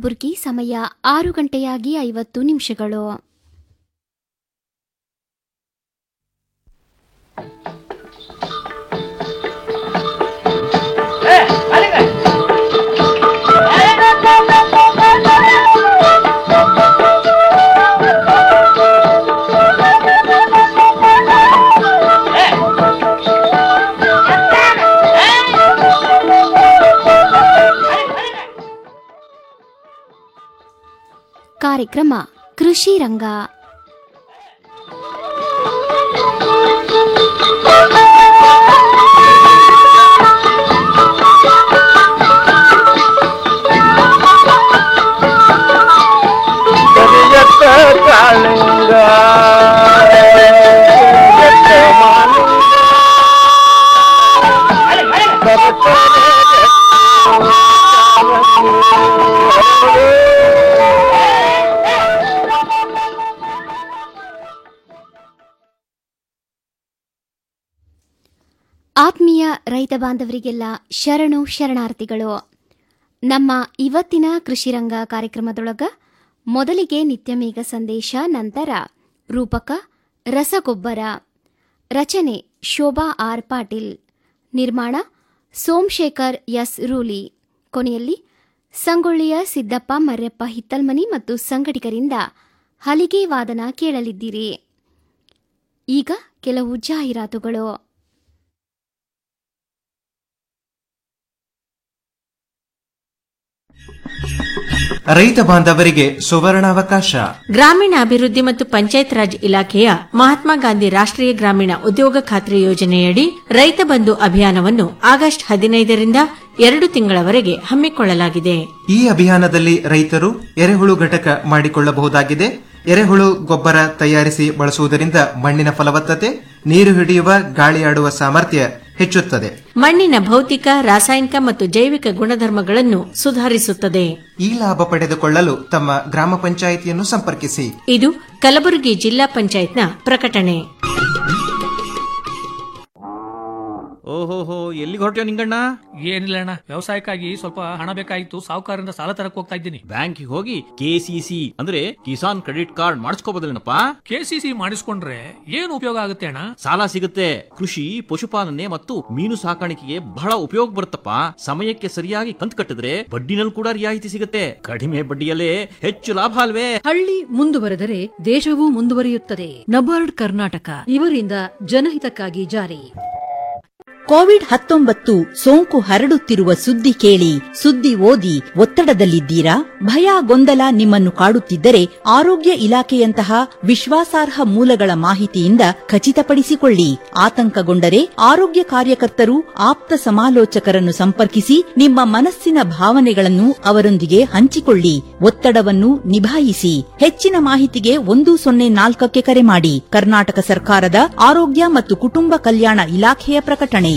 ಕಲಬುರಗಿ ಸಮಯ ಆರು ಗಂಟೆಯಾಗಿ ಐವತ್ತು ನಿಮಿಷಗಳು ಕಾರ್ಯಕ್ರಮ ಕೃಷಿ ರಂಗ ಕರಿಯತ್ತ ಕಾಳಿಂಗ ಕರಿಯತ್ತ ಮಾಲಿಂಗ ಆತ್ಮೀಯ ರೈತ ಬಾಂಧವರಿಗೆಲ್ಲ ಶರಣು ಶರಣಾರ್ಥಿಗಳು ನಮ್ಮ ಇವತ್ತಿನ ಕೃಷಿರಂಗ ಕಾರ್ಯಕ್ರಮದೊಳಗ ಮೊದಲಿಗೆ ನಿತ್ಯಮೇಘ ಸಂದೇಶ ನಂತರ ರೂಪಕ ರಸಗೊಬ್ಬರ ರಚನೆ ಶೋಭಾ ಆರ್ ಪಾಟೀಲ್ ನಿರ್ಮಾಣ ಸೋಮಶೇಖರ್ ಎಸ್ ರೂಲಿ ಕೊನೆಯಲ್ಲಿ ಸಂಗೊಳ್ಳಿಯ ಸಿದ್ದಪ್ಪ ಮರ್ಯಪ್ಪ ಹಿತ್ತಲ್ಮನಿ ಮತ್ತು ಸಂಘಟಕರಿಂದ ಹಲಿಗೆ ವಾದನ ಕೇಳಲಿದ್ದೀರಿ ಈಗ ಕೆಲವು ಜಾಹೀರಾತುಗಳು ರೈತ ಬಾಂಧವರಿಗೆ ಸುವರ್ಣಾವಕಾಶ ಗ್ರಾಮೀಣಾಭಿವೃದ್ಧಿ ಮತ್ತು ಪಂಚಾಯತ್ ರಾಜ್ ಇಲಾಖೆಯ ಮಹಾತ್ಮ ಗಾಂಧಿ ರಾಷ್ಟ್ರೀಯ ಗ್ರಾಮೀಣ ಉದ್ಯೋಗ ಖಾತ್ರಿ ಯೋಜನೆಯಡಿ ರೈತ ಬಂಧು ಅಭಿಯಾನವನ್ನು ಆಗಸ್ಟ್ ಹದಿನೈದರಿಂದ ಎರಡು ತಿಂಗಳವರೆಗೆ ಹಮ್ಮಿಕೊಳ್ಳಲಾಗಿದೆ ಈ ಅಭಿಯಾನದಲ್ಲಿ ರೈತರು ಎರೆಹುಳು ಘಟಕ ಮಾಡಿಕೊಳ್ಳಬಹುದಾಗಿದೆ ಎರೆಹುಳು ಗೊಬ್ಬರ ತಯಾರಿಸಿ ಬಳಸುವುದರಿಂದ ಮಣ್ಣಿನ ಫಲವತ್ತತೆ ನೀರು ಹಿಡಿಯುವ ಗಾಳಿಯಾಡುವ ಸಾಮರ್ಥ್ಯ ಹೆಚ್ಚುತ್ತದೆ ಮಣ್ಣಿನ ಭೌತಿಕ ರಾಸಾಯನಿಕ ಮತ್ತು ಜೈವಿಕ ಗುಣಧರ್ಮಗಳನ್ನು ಸುಧಾರಿಸುತ್ತದೆ ಈ ಲಾಭ ಪಡೆದುಕೊಳ್ಳಲು ತಮ್ಮ ಗ್ರಾಮ ಪಂಚಾಯಿತಿಯನ್ನು ಸಂಪರ್ಕಿಸಿ ಇದು ಕಲಬುರಗಿ ಜಿಲ್ಲಾ ಪಂಚಾಯತ್ನ ಪ್ರಕಟಣೆ ಓಹೋಹೋ ಎಲ್ಲಿಗೆ ಹೊರಟ್ಯೋ ನಿಂಗಣ್ಣ ಏನಿಲ್ಲ ಅಣ್ಣ ವ್ಯವಸಾಯಕ್ಕಾಗಿ ಸ್ವಲ್ಪ ಹಣ ಬೇಕಾಗಿತ್ತು ಸಾಹುಕಾರರಿಂದ ಸಾಲ ತರಕ್ ಹೋಗ್ತಾ ಇದ್ದೀನಿ ಬ್ಯಾಂಕಿಗೆ ಹೋಗಿ ಕೆಸಿಸಿ ಅಂದ್ರೆ ಕಿಸಾನ್ ಕ್ರೆಡಿಟ್ ಕಾರ್ಡ್ ಮಾಡಿಸ್ಕೋಬೋದಲ್ಲೇನಪ್ಪ ಕೆಸಿಸಿ ಮಾಡಿಸ್ಕೊಂಡ್ರೆ ಏನು ಉಪಯೋಗ ಆಗುತ್ತೆ ಅಣ್ಣ ಸಾಲ ಸಿಗುತ್ತೆ ಕೃಷಿ ಪಶುಪಾಲನೆ ಮತ್ತು ಮೀನು ಸಾಕಾಣಿಕೆಗೆ ಬಹಳ ಉಪಯೋಗ ಬರುತ್ತಪ್ಪ ಸಮಯಕ್ಕೆ ಸರಿಯಾಗಿ ಕಂತು ಕಟ್ಟಿದ್ರೆ ಬಡ್ಡಿನಲ್ಲಿ ಕೂಡ ರಿಯಾಯಿತಿ ಸಿಗುತ್ತೆ ಕಡಿಮೆ ಬಡ್ಡಿಯಲ್ಲೇ ಹೆಚ್ಚು ಲಾಭ ಅಲ್ವೇ ಹಳ್ಳಿ ಮುಂದುವರೆದರೆ ದೇಶವೂ ಮುಂದುವರಿಯುತ್ತದೆ ನಬಾರ್ಡ್ ಕರ್ನಾಟಕ ಇವರಿಂದ ಜನಹಿತಕ್ಕಾಗಿ ಜಾರಿ ಕೋವಿಡ್ ಹತ್ತೊಂಬತ್ತು ಸೋಂಕು ಹರಡುತ್ತಿರುವ ಸುದ್ದಿ ಕೇಳಿ ಸುದ್ದಿ ಓದಿ ಒತ್ತಡದಲ್ಲಿದ್ದೀರಾ ಭಯ ಗೊಂದಲ ನಿಮ್ಮನ್ನು ಕಾಡುತ್ತಿದ್ದರೆ ಆರೋಗ್ಯ ಇಲಾಖೆಯಂತಹ ವಿಶ್ವಾಸಾರ್ಹ ಮೂಲಗಳ ಮಾಹಿತಿಯಿಂದ ಖಚಿತಪಡಿಸಿಕೊಳ್ಳಿ ಆತಂಕಗೊಂಡರೆ ಆರೋಗ್ಯ ಕಾರ್ಯಕರ್ತರು ಆಪ್ತ ಸಮಾಲೋಚಕರನ್ನು ಸಂಪರ್ಕಿಸಿ ನಿಮ್ಮ ಮನಸ್ಸಿನ ಭಾವನೆಗಳನ್ನು ಅವರೊಂದಿಗೆ ಹಂಚಿಕೊಳ್ಳಿ ಒತ್ತಡವನ್ನು ನಿಭಾಯಿಸಿ ಹೆಚ್ಚಿನ ಮಾಹಿತಿಗೆ ಒಂದು ಸೊನ್ನೆ ನಾಲ್ಕಕ್ಕೆ ಕರೆ ಮಾಡಿ ಕರ್ನಾಟಕ ಸರ್ಕಾರದ ಆರೋಗ್ಯ ಮತ್ತು ಕುಟುಂಬ ಕಲ್ಯಾಣ ಇಲಾಖೆಯ ಪ್ರಕಟಣೆ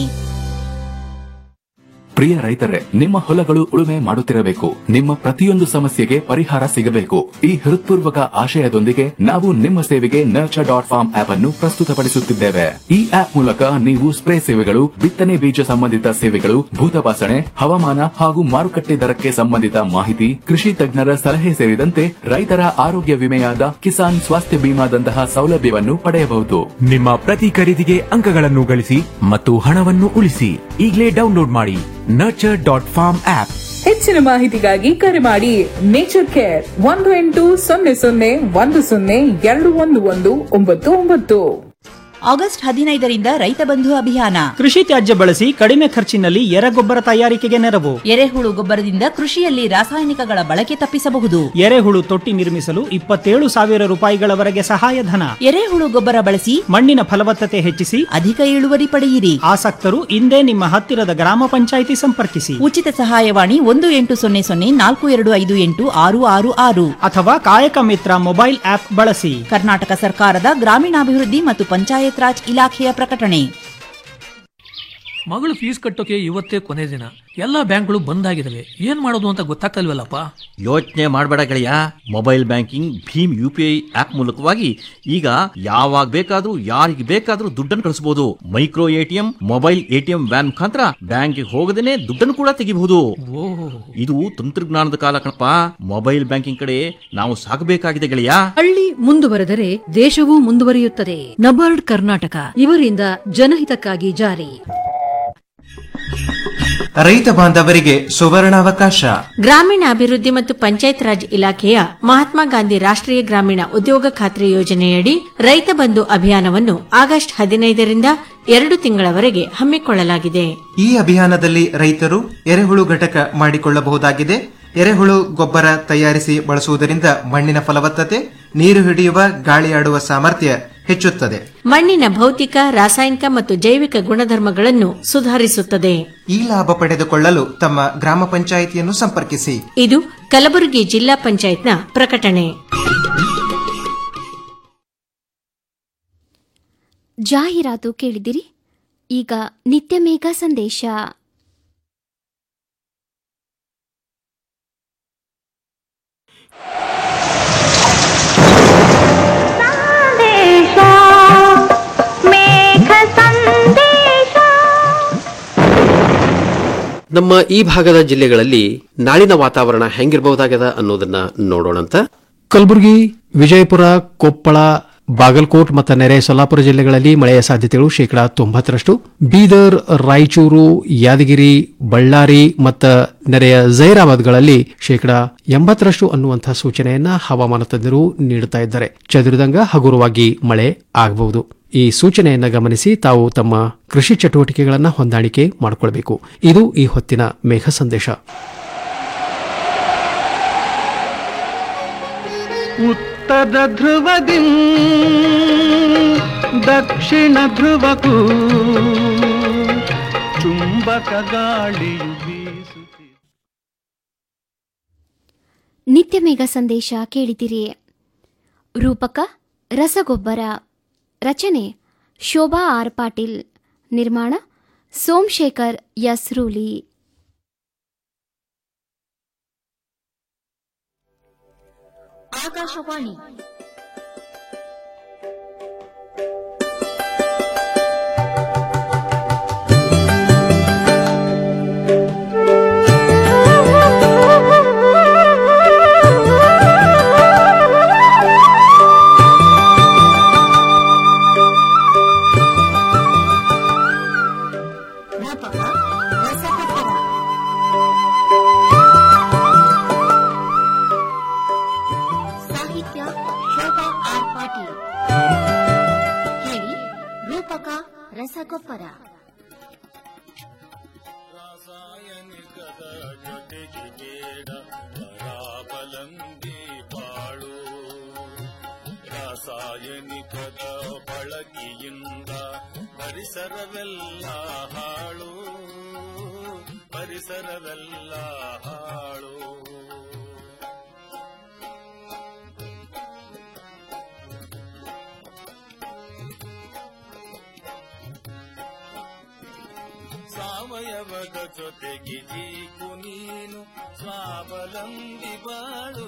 ಪ್ರಿಯ ರೈತರೇ ನಿಮ್ಮ ಹೊಲಗಳು ಉಳುಮೆ ಮಾಡುತ್ತಿರಬೇಕು ನಿಮ್ಮ ಪ್ರತಿಯೊಂದು ಸಮಸ್ಯೆಗೆ ಪರಿಹಾರ ಸಿಗಬೇಕು ಈ ಹೃತ್ಪೂರ್ವಕ ಆಶಯದೊಂದಿಗೆ ನಾವು ನಿಮ್ಮ ಸೇವೆಗೆ ನರ್ಚರ್ ಡಾಟ್ ಫಾರ್ಮ್ ಆಪ್ ಅನ್ನು ಪ್ರಸ್ತುತಪಡಿಸುತ್ತಿದ್ದೇವೆ ಈ ಆಪ್ ಮೂಲಕ ನೀವು ಸ್ಪ್ರೇ ಸೇವೆಗಳು ಬಿತ್ತನೆ ಬೀಜ ಸಂಬಂಧಿತ ಸೇವೆಗಳು ಭೂತಪಾಸಣೆ ಹವಾಮಾನ ಹಾಗೂ ಮಾರುಕಟ್ಟೆ ದರಕ್ಕೆ ಸಂಬಂಧಿತ ಮಾಹಿತಿ ಕೃಷಿ ತಜ್ಞರ ಸಲಹೆ ಸೇರಿದಂತೆ ರೈತರ ಆರೋಗ್ಯ ವಿಮೆಯಾದ ಕಿಸಾನ್ ಸ್ವಾಸ್ಥ್ಯ ಬಿಮಾದಂತಹ ಸೌಲಭ್ಯವನ್ನು ಪಡೆಯಬಹುದು ನಿಮ್ಮ ಪ್ರತಿ ಖರೀದಿಗೆ ಅಂಕಗಳನ್ನು ಗಳಿಸಿ ಮತ್ತು ಹಣವನ್ನು ಉಳಿಸಿ ಈಗಲೇ ಡೌನ್ಲೋಡ್ ಮಾಡಿ ನರ್ಚರ್ ಡಾಟ್ ಫಾರ್ಮ್ ಆಪ್ ಹೆಚ್ಚಿನ ಮಾಹಿತಿಗಾಗಿ ಕರೆ ಮಾಡಿ ನೇಚರ್ ಕೇರ್ ಒಂದು ಎಂಟು ಸೊನ್ನೆ ಸೊನ್ನೆ ಒಂದು ಸೊನ್ನೆ ಎರಡು ಒಂದು ಒಂದು ಒಂಬತ್ತು ಒಂಬತ್ತು ಆಗಸ್ಟ್ ಹದಿನೈದರಿಂದ ರೈತ ಬಂಧು ಅಭಿಯಾನ ಕೃಷಿ ತ್ಯಾಜ್ಯ ಬಳಸಿ ಕಡಿಮೆ ಖರ್ಚಿನಲ್ಲಿ ಎರೆಗೊಬ್ಬರ ತಯಾರಿಕೆಗೆ ನೆರವು ಎರೆಹುಳು ಗೊಬ್ಬರದಿಂದ ಕೃಷಿಯಲ್ಲಿ ರಾಸಾಯನಿಕಗಳ ಬಳಕೆ ತಪ್ಪಿಸಬಹುದು ಎರೆಹುಳು ತೊಟ್ಟಿ ನಿರ್ಮಿಸಲು ಇಪ್ಪತ್ತೇಳು ಸಾವಿರ ರೂಪಾಯಿಗಳವರೆಗೆ ಸಹಾಯಧನ ಎರೆಹುಳು ಗೊಬ್ಬರ ಬಳಸಿ ಮಣ್ಣಿನ ಫಲವತ್ತತೆ ಹೆಚ್ಚಿಸಿ ಅಧಿಕ ಇಳುವರಿ ಪಡೆಯಿರಿ ಆಸಕ್ತರು ಇಂದೇ ನಿಮ್ಮ ಹತ್ತಿರದ ಗ್ರಾಮ ಪಂಚಾಯಿತಿ ಸಂಪರ್ಕಿಸಿ ಉಚಿತ ಸಹಾಯವಾಣಿ ಒಂದು ಎಂಟು ಸೊನ್ನೆ ಸೊನ್ನೆ ನಾಲ್ಕು ಎರಡು ಐದು ಎಂಟು ಆರು ಆರು ಆರು ಅಥವಾ ಕಾಯಕ ಮಿತ್ರ ಮೊಬೈಲ್ ಆಪ್ ಬಳಸಿ ಕರ್ನಾಟಕ ಸರ್ಕಾರದ ಗ್ರಾಮೀಣಾಭಿವೃದ್ಧಿ ಮತ್ತು ಪಂಚಾಯತ್ ರಾಜ್ ಇಲಾಖೆಯ ಪ್ರಕಟಣೆ ಮಗಳು ಫೀಸ್ ಕಟ್ಟೋಕೆ ಇವತ್ತೇ ಕೊನೆ ದಿನ ಎಲ್ಲಾ ಬ್ಯಾಂಕ್ಗಳು ಬಂದ್ ಆಗಿದಾವೆ ಏನ್ ಮಾಡೋದು ಅಂತ ಗೊತ್ತಾಗ್ತಲ್ವಲ್ಲಪ್ಪ ಯೋಚನೆ ಮಾಡಬೇಡ ಗೆಳೆಯ ಮೊಬೈಲ್ ಬ್ಯಾಂಕಿಂಗ್ ಭೀಮ್ ಯು ಪಿ ಐ ಆಪ್ ಮೂಲಕವಾಗಿ ಈಗ ಯಾವಾಗ ಬೇಕಾದ್ರೂ ಯಾರಿಗೆ ಬೇಕಾದ್ರೂ ದುಡ್ಡನ್ನು ಕಳಿಸಬಹುದು micro ATM mobile ATM van ಮುಖಾಂತರ ಬ್ಯಾಂಕ್ಗೆ ಹೋಗದೇನೆ ದುಡ್ಡನ್ನು ಕೂಡ ತೆಗಿಬಹುದು ಇದು ತಂತ್ರಜ್ಞಾನದ ಕಾಲ ಕಣಪ್ಪ ಮೊಬೈಲ್ ಬ್ಯಾಂಕಿಂಗ್ ಕಡೆ ನಾವು ಸಾಗಬೇಕಾಗಿದೆ ಗೆಳೆಯ ಹಳ್ಳಿ ಮುಂದುವರೆದರೆ ದೇಶವೂ ಮುಂದುವರಿಯುತ್ತದೆ ನಬಾರ್ಡ್ ಕರ್ನಾಟಕ ಇವರಿಂದ ಜನಹಿತಕ್ಕಾಗಿ ಜಾರಿ ರೈತ ಬಾಂಧವರಿಗೆ ಸುವರ್ಣಾವಕಾಶ ಗ್ರಾಮೀಣಾಭಿವೃದ್ಧಿ ಮತ್ತು ಪಂಚಾಯತ್ ರಾಜ್ ಇಲಾಖೆಯ ಮಹಾತ್ಮ ಗಾಂಧಿ ರಾಷ್ಟ್ರೀಯ ಗ್ರಾಮೀಣ ಉದ್ಯೋಗ ಖಾತ್ರಿ ಯೋಜನೆಯಡಿ ರೈತ ಬಂಧು ಅಭಿಯಾನವನ್ನು ಆಗಸ್ಟ್ ಹದಿನೈದರಿಂದ ಎರಡು ತಿಂಗಳವರೆಗೆ ಹಮ್ಮಿಕೊಳ್ಳಲಾಗಿದೆ ಈ ಅಭಿಯಾನದಲ್ಲಿ ರೈತರು ಎರೆಹುಳು ಘಟಕ ಮಾಡಿಕೊಳ್ಳಬಹುದಾಗಿದೆ ಎರೆಹುಳು ಗೊಬ್ಬರ ತಯಾರಿಸಿ ಬಳಸುವುದರಿಂದ ಮಣ್ಣಿನ ಫಲವತ್ತತೆ ನೀರು ಹಿಡಿಯುವ ಗಾಳಿಯಾಡುವ ಸಾಮರ್ಥ್ಯ ಹೆಚ್ಚುತ್ತದೆ ಮಣ್ಣಿನ ಭೌತಿಕ ರಾಸಾಯನಿಕ ಮತ್ತು ಜೈವಿಕ ಗುಣಧರ್ಮಗಳನ್ನು ಸುಧಾರಿಸುತ್ತದೆ ಈ ಲಾಭ ಪಡೆದುಕೊಳ್ಳಲು ತಮ್ಮ ಗ್ರಾಮ ಪಂಚಾಯಿತಿಯನ್ನು ಸಂಪರ್ಕಿಸಿ ಇದು ಕಲಬುರಗಿ ಜಿಲ್ಲಾ ಪಂಚಾಯತ್ನ ಪ್ರಕಟಣೆ ಜಾಹೀರಾತು ಕೇಳಿದಿರಿ ಈಗ ನಿತ್ಯ ಮೇಘ ಸಂದೇಶ ನಮ್ಮ ಈ ಭಾಗದ ಜಿಲ್ಲೆಗಳಲ್ಲಿ ನಾಳಿನ ವಾತಾವರಣ ಹೆಂಗಿರಬಹುದಾಗ್ಯದ ಅನ್ನೋದನ್ನ ನೋಡೋಣಂತ ಕಲಬುರಗಿ ವಿಜಯಪುರ ಕೊಪ್ಪಳ ಬಾಗಲಕೋಟ್ ಮತ್ತು ನೆರೆ ಸೊಲ್ಲಾಪುರ ಜಿಲ್ಲೆಗಳಲ್ಲಿ ಮಳೆಯ ಸಾಧ್ಯತೆಗಳು ಶೇಕಡಾ ತೊಂಬತ್ತರಷ್ಟು ಬೀದರ್ ರಾಯಚೂರು ಯಾದಗಿರಿ ಬಳ್ಳಾರಿ ಮತ್ತು ನೆರೆಯ ಜೈರಾಬಾದ್ಗಳಲ್ಲಿ ಶೇಕಡಾ ಎಂಬತ್ತರಷ್ಟು ಅನ್ನುವಂತಹ ಸೂಚನೆಯನ್ನ ಹವಾಮಾನ ತಜ್ಞರು ನೀಡುತ್ತಾ ಇದ್ದಾರೆ ಚದುರಿದಂಗ ಹಗುರವಾಗಿ ಮಳೆ ಆಗಬಹುದು ಈ ಸೂಚನೆಯನ್ನ ಗಮನಿಸಿ ತಾವು ತಮ್ಮ ಕೃಷಿ ಚಟುವಟಿಕೆಗಳನ್ನು ಹೊಂದಾಣಿಕೆ ಮಾಡಿಕೊಳ್ಬೇಕು ಇದು ಈ ಹೊತ್ತಿನ ಮೇಘ ಸಂದೇಶ ಉತ್ತರ ಧ್ರುವದಿ ದಕ್ಷಿಣ ಧ್ರುವಕ್ಕೂ ಚುಂಬಕ ಗಾಳಿಯು ಬೀಸುತ್ತಿದೆ ನಿತ್ಯ ಮೇಘ ಸಂದೇಶ ಕೇಳಿದಿರಿ ರೂಪಕ ರಸಗೊಬ್ಬರ ರಚನೆ ಶೋಭಾ ಆರ್ ಪಾಟೀಲ್ ನಿರ್ಮಾಣ ಸೋಮಶೇಖರ್ ಎಸ್ ರೂಲಿ ಆಕಾಶವಾಣಿ ಸಾಹಿತ್ಯ ಶೋಭಾ ಆರ್ ಪಾಟೀಲ್ ಕೇಳಿ ರೂಪಕ ರಸಗೊಬ್ಬರ ಬಾಳು ರಾಸಾಯನಿಕದ ಬಳಕೆಯಿಂದ ಪರಿಸರವೆಲ್ಲ ಹಾಳು ಪರಿಸರವೆಲ್ಲ ಹಾಳು ಸಾವಯವದ ಜೊತೆಗೆ ಜೀಕು ನೀನು ಸ್ವಾವಲಂಬಿ ಬಾಳು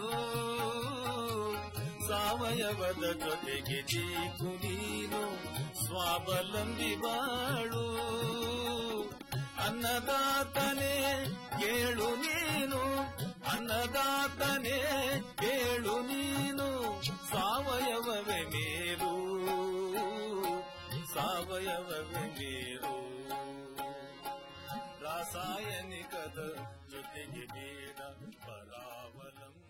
ಸಾವಯವದ ಜೊತೆಗೆ ಜೀಕು ನೀನು ಸ್ವಾವಲಂಬಿ ಬಾಳು ಅನ್ನದಾತನೇ ಕೇಳು ನೀನು ಅನ್ನದಾತನೇ ಕೇಳು ನೀನು ಸಾವಯವವೇ ಮೇಲು ಸಾವಯವವೇ ಮೇಲು ರಾಸಾಯನಿಕದ ಜೊತೆಗೆ ಬೇಡ ಪರಾವಲಂಬಿ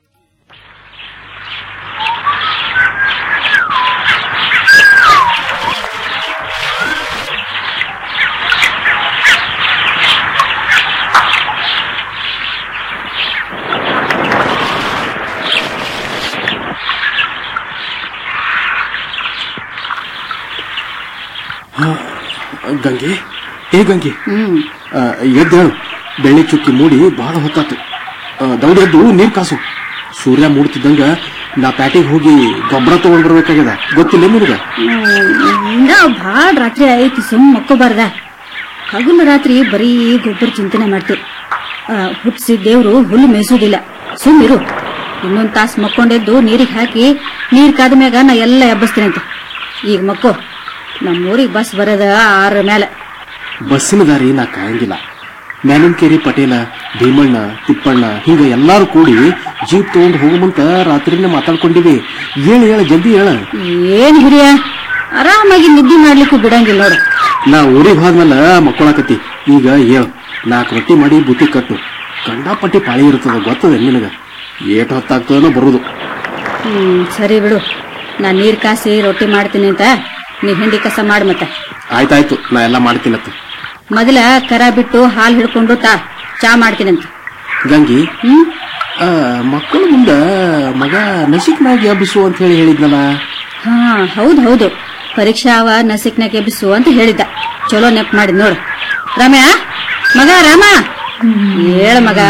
ಗಂಗೆ ಏ ಗಂಗೆ ಆ, ಎದ್ದೇಳು ಬೆಳ್ಳಿ ಚುಕ್ಕಿ ಮೂಡಿ ಬಹಳ ಹೊತ್ತಾತು ಆ, ದೌಡ್ ಎದ್ದು ನೀರ್ ಕಾಸು ಸೂರ್ಯ ಮೂಡ್ತಿದ್ದಂಗ ನಾ ಪ್ಯಾಟಿಗೆ ಹೋಗಿ ಗೊಬ್ಬರ ತಗೊಂಡ್ ಬರ್ಬೇಕಾಗ್ಯದ ಗೊತ್ತಿಲ್ಲ ನಿನಗ ಹಿಂಗ ಭಾಳ ರಾತ್ರಿ ಆಯ್ತು ಸುಮ್ ಮಕ್ಕೋಬಾರ್ದ ಹಗಲು ರಾತ್ರಿ ಬರೀ ಗೊಬ್ಬರ ಚಿಂತನೆ ಮಾಡ್ತೀವಿ ಹುಟ್ಟಿಸಿ ದೇವ್ರು ಹುಲ್ಲು ಮೇಯಿಸೋದಿಲ್ಲ ಸುಮ್ಮಿರು ಇನ್ನೊಂದ್ ತಾಸ್ ಮಕ್ಕೊಂಡೆದ್ದು ನೀರಿಗೆ ಹಾಕಿ ನೀರ್ ಕಾದ ಮ್ಯಾಗ ನಾ ಎಲ್ಲ ಎಬ್ಬಸ್ತೀನಿ ಅಂತ ಈಗ ಮಕ್ಕೋ ನಮ್ಮೂರಿಗೆ ಬಸ್ ಬರದ ಆರ ಮೇಲೆ ಬಸ್ಸಿನ ದಾರಿ ನಾ ಕಾಯಂಗಿಲ್ಲ ಮ್ಯಾಲಿನ್ಕೇರಿ ಪಟೇಲ ಭೀಮಣ್ಣ ತಿಪ್ಪಣ್ಣ ಹಿಂಗ ಎಲ್ಲಾರು ಕೂಡಿ ಜೀಪ್ ತಗೊಂಡ್ ಹೋಗುಮಂತ ರಾತ್ರಿನೇ ಮಾತಾಡ್ಕೊಂಡಿವಿ ಹೇಳ ಹೇಳ ಜಲ್ದಿ ಹೇಳ ಏನ್ ಹಿರಿಯ ಆರಾಮಾಗಿ ನಿದ್ದೆ ಮಾಡ್ಲಿಕ್ಕೂ ಬಿಡಂಗಿಲ್ಲ ನೋಡು ನಾ ಊರಿಗೆ ಹೋದ್ಮೇಲೆ ಮಕ್ಕಳಾಕತಿ ಈಗ ಹೇಳ ನಾಲ್ಕು ರೊಟ್ಟಿ ಮಾಡಿ ಬುತ್ತಿ ಕಟ್ಟು ಕಂಡಾಪಟ್ಟಿ ಪಾಳಿ ಇರ್ತದ ಗೊತ್ತದ ನಿನಗ ಏಟ್ ಹೊತ್ತಾಗ್ತದನೋ ಬರುದು ಹ್ಮ್ ಸರಿ ಬಿಡು ನಾ ನೀರ್ ಕಾಸಿ ರೊಟ್ಟಿ ಮಾಡ್ತೀನಿ ಅಂತ ನೀ ಹಿಂಡಿ ಕಸ ಮಾಡ್ ಮತ್ತೆ ಆಯ್ತಾಯ್ತು ನಾ ಎಲ್ಲ ಮಾಡ್ತೀನತ್ತ ಮೊದಲ ಕರ ಬಿಟ್ಟು ಹಾಲ್ ಹಿಡ್ಕೊಂಡು ತಾ ಚಾ ಮಾಡ್ತೀನಂತ ಗಂಗಿ ಆ, ಮಕ್ಕಳ ಮುಂದ ಮಗ ನಸಿಕ್ನಾಗಿ ಹಬ್ಬಿಸು ಅಂತ ಹೇಳಿ ಹೇಳಿದ್ನಲ್ಲ ಹಾ ಹೌದು ಹೌದು ಪರೀಕ್ಷಾ ಅವ ನಸಿಕ್ನಾಗ ಎಬ್ಬಿಸು ಅಂತ ಹೇಳಿದ್ದ ಚಲೋ ನೆಪ್ ಮಾಡಿದ್ ನೋಡು ರಮ್ಯಾ ಮಗ ರಾಮ ಹೇಳ ಮಗ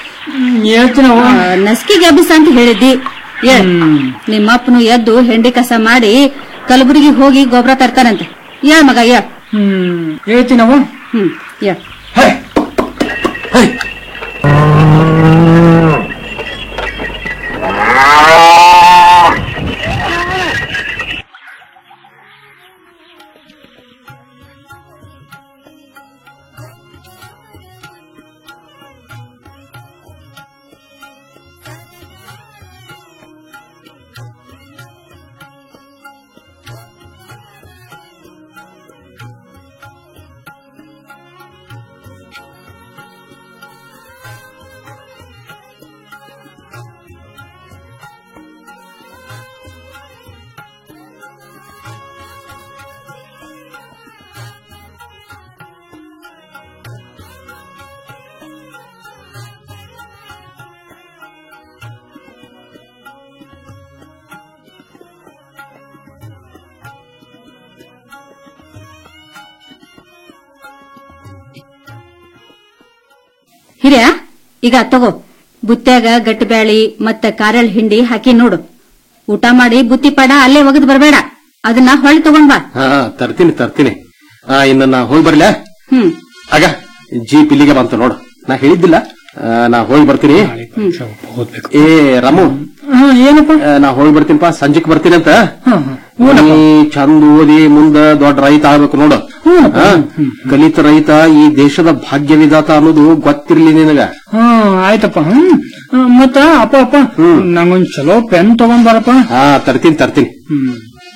ನಸ್ಕಿಗೆ ಎಬ್ಬಿಸ ಅಂತ ಹೇಳಿದ್ದಿ ಹೇಳ್ ನಿಮ್ಮಪ್ಪನು ಎದ್ದು ಹೆಂಡಿ ಕಸ ಮಾಡಿ ಕಲಬುರಗಿ ಹೋಗಿ ಗೊಬ್ಬರ ತರ್ತಾನಂತೆ ಹೇಳ್ ಮಗ ಹೇಳ್ ಹ್ಮ್ ಹೇಳ್ತೀನವ ಹ್ಮ್ ಹೇಳ್ ಹಿರಿಯ ಈಗ ತಗೋ ಬುತ್ತ್ಯಾಗ ಗಟ್ಟಿ ಬ್ಯಾಳಿ ಮತ್ತ ಕಾರಳ್ ಹಿಂಡಿ ಹಾಕಿ ನೋಡು ಊಟ ಮಾಡಿ ಬುತ್ತಿ ಪಾಡ ಅಲ್ಲೇ ಒಗದ್ ಬರಬೇಡ ಅದನ್ನ ಹೊಳ್ಳಿ ತಗೊಂಡ್ ಬಾ ಹಾ ತರ್ತೀನಿ ತರ್ತೀನಿ ಆ ಇನ್ನ ನಾ ಹೋಗಿ ಬರ್ಲ ಹ್ಮ್ ಆಗ ಜೀಪ್ ಇಲ್ಲಿಗೆ ಬಂತು ನೋಡು ನಾ ಹೇಳಿದ್ದಿಲ್ಲ ಆ, ನಾ ಹೋಗಿ ಬರ್ತೀನಿ ಏ ರಾಮು ಏನಪ್ಪ ನಾ ಹೋಗಿ ಬರ್ತೀನಿಪ್ಪ ಸಂಜೆಕ್ ಬರ್ತೀನಿ ಅಂತ ನೀ ಚಂದ ಓದಿ ಮುಂದ ದೊಡ್ಡ ರೈತ ಆಗ್ಬೇಕು ನೋಡು ಆ, ಕಲಿತ ರೈತ ಈ ದೇಶದ ಭಾಗ್ಯ ವಿಧಾತ ಅನ್ನೋದು ಗೊತ್ತಿರ್ಲಿ ನಿನಗ ಹ್ಮ್ ಆಯ್ತಪ್ಪ ಹ್ಮ್ ಹ್ಮ್, ಮತ್ತ ಅಪ್ಪ ಅಪ್ಪ ನಂಗೊಂದ್ ಚಲೋ ಪೆನ್ ತಗೊಂಡ್ ಬರಪ್ಪ ಹಾ ತರ್ತೀನಿ ತರ್ತೀನಿ ಹ್ಮ್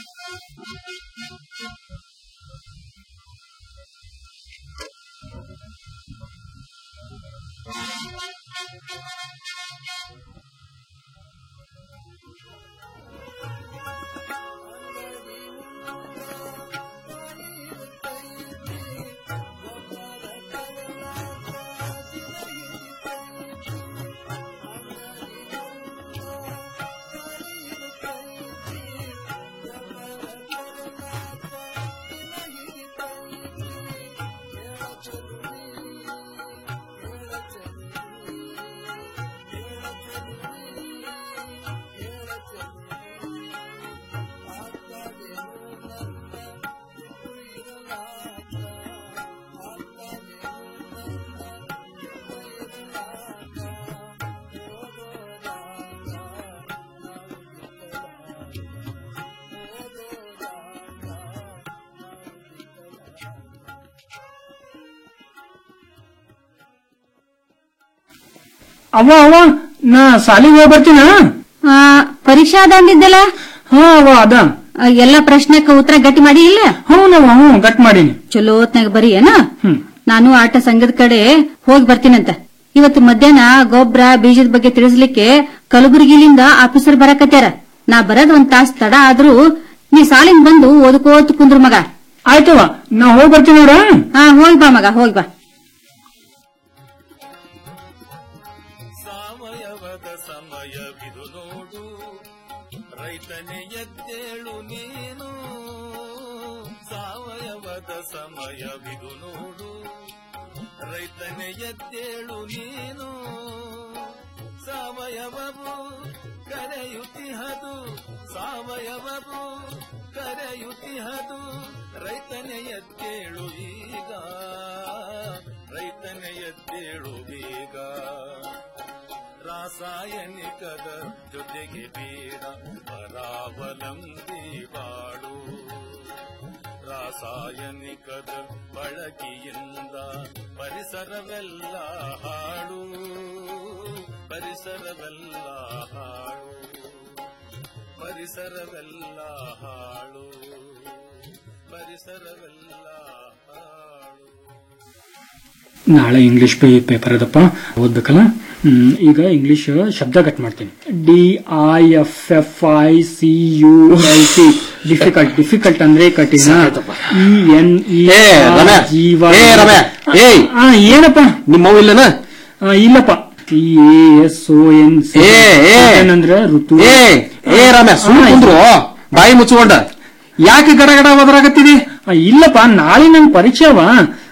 ಅವ್ವ ಅವ್ವ ನಾ ಸಾಲಿಗೆ ಹೋಗಿ ಬರ್ತೀನ ಆ, ಪರೀಕ್ಷಾ ಅದ ಅಂದಿದ್ದಲ್ಲ ಹಾ ಅವ್ವ ಅದ ಆ, ಎಲ್ಲಾ ಪ್ರಶ್ನೆಕ್ಕ ಉತ್ತರ ಗಟ್ಟಿ ಮಾಡಿ ಇಲ್ಲ ಹ್ಞೂನವ್ವ ಹ್ಞೂ ಗಟ್ ಮಾಡೀನಿ ಚಲೋ ಹೊತ್ನಾಗ ಬರೀ ಏನ ನಾನು ಆಟ ಸಂಘದ ಕಡೆ ಹೋಗಿ ಬರ್ತೀನಂತ ಇವತ್ತು ಮಧ್ಯಾಹ್ನ ಗೊಬ್ಬರ ಬೀಜದ ಬಗ್ಗೆ ತಿಳಿಸ್ಲಿಕ್ಕೆ ಕಲಬುರಗಿಲಿಂದ ಆಫೀಸರ್ ಬರಕತ್ಯಾರ ನಾ ಬರದ್ ಒಂದ್ ತಾಸ್ ತಡ ಆದ್ರೂ ನೀ ಸಾಲಿಂದ ಬಂದು ಓದ್ಕೋತ್ ಕುಂದ್ರ ಮಗ ಆಯ್ತವ ನಾ ಹೋಗಿ ಬರ್ತೀನಿ ನೋಡ ಹಾ ಹೋಗಿ ಬಾ ಮಗ ಹೋಗಿ ಬಾ ಸಾವಯವದ ಸಮಯವಿದು ನೋಡು ರೈತನೇ ಎದ್ದೇಳು ನೀನು ಸಾವಯವದ ಸಮಯವಿದು ನೋಡು ರೈತನೇ ಎದ್ದೇಳು ನೀನು ಸಾವಯವವು ಕರೆಯುತ್ತಿಹದು ಸಾವಯವವು ಕರೆಯುತ್ತಿಹದು ರೈತನೇ ಎದ್ದೇಳು ಈಗ ರೈತನೇ ಎದ್ದೇಳು ಈಗ ರಾಸಾಯನಿಕದ ಜೊತೆಗೆ ಬೇಡ ಪರಾವಲಂಬಿ ಬಾಳು ರಾಸಾಯನಿಕದ ಬಳಕೆಯಿಂದ ಪರಿಸರವೆಲ್ಲ ಹಾಳು ಪರಿಸರವೆಲ್ಲ ಹಾಳು ಪರಿಸರವೆಲ್ಲ ಹಾಳು ಪರಿಸರವೆಲ್ಲ ಹಾಳು ನಾಳೆ ಇಂಗ್ಲಿಷ್ ಪೇಪರ್ ಅದಪ್ಪ ಓದ್ಬೇಕಲ್ಲ ಹ್ಮ್, ಈಗ ಇಂಗ್ಲಿಷ್ ಶಬ್ದ ಕಟ್ ಮಾಡ್ತೀನಿ D I F F I C U L T difficult difficult ಅಂದ್ರೆ ಕಠಿಣ ಇ ಎನ್ ಇ ಏ, ರಮ್ಯಾ. ಏ, ರಮ್ಯಾ. ಏಯ್. ಏನಪ್ಪ ನಿಮ್ಮವ್ ಇಲ್ಲನ ಇಲ್ಲಪ್ಪ T A S O N ಏ, ಏ. ಅಂದ್ರೆ ಋತು ಏ ಏ ರಾಮ್ಯ ಸುಮ್ಮನೆ ಕುಂದ್ರು ಬಾಯಿ ಮುಚ್ಚಿಕೊಂಡ ಯಾಕೆ ಗಡ ಗಡ ಒದರಾಗತ್ತಿದಿ ಆ, ಇಲ್ಲಪ್ಪ ನಾಳೆ ನನ್ ಪರೀಕ್ಷೆ ಅವ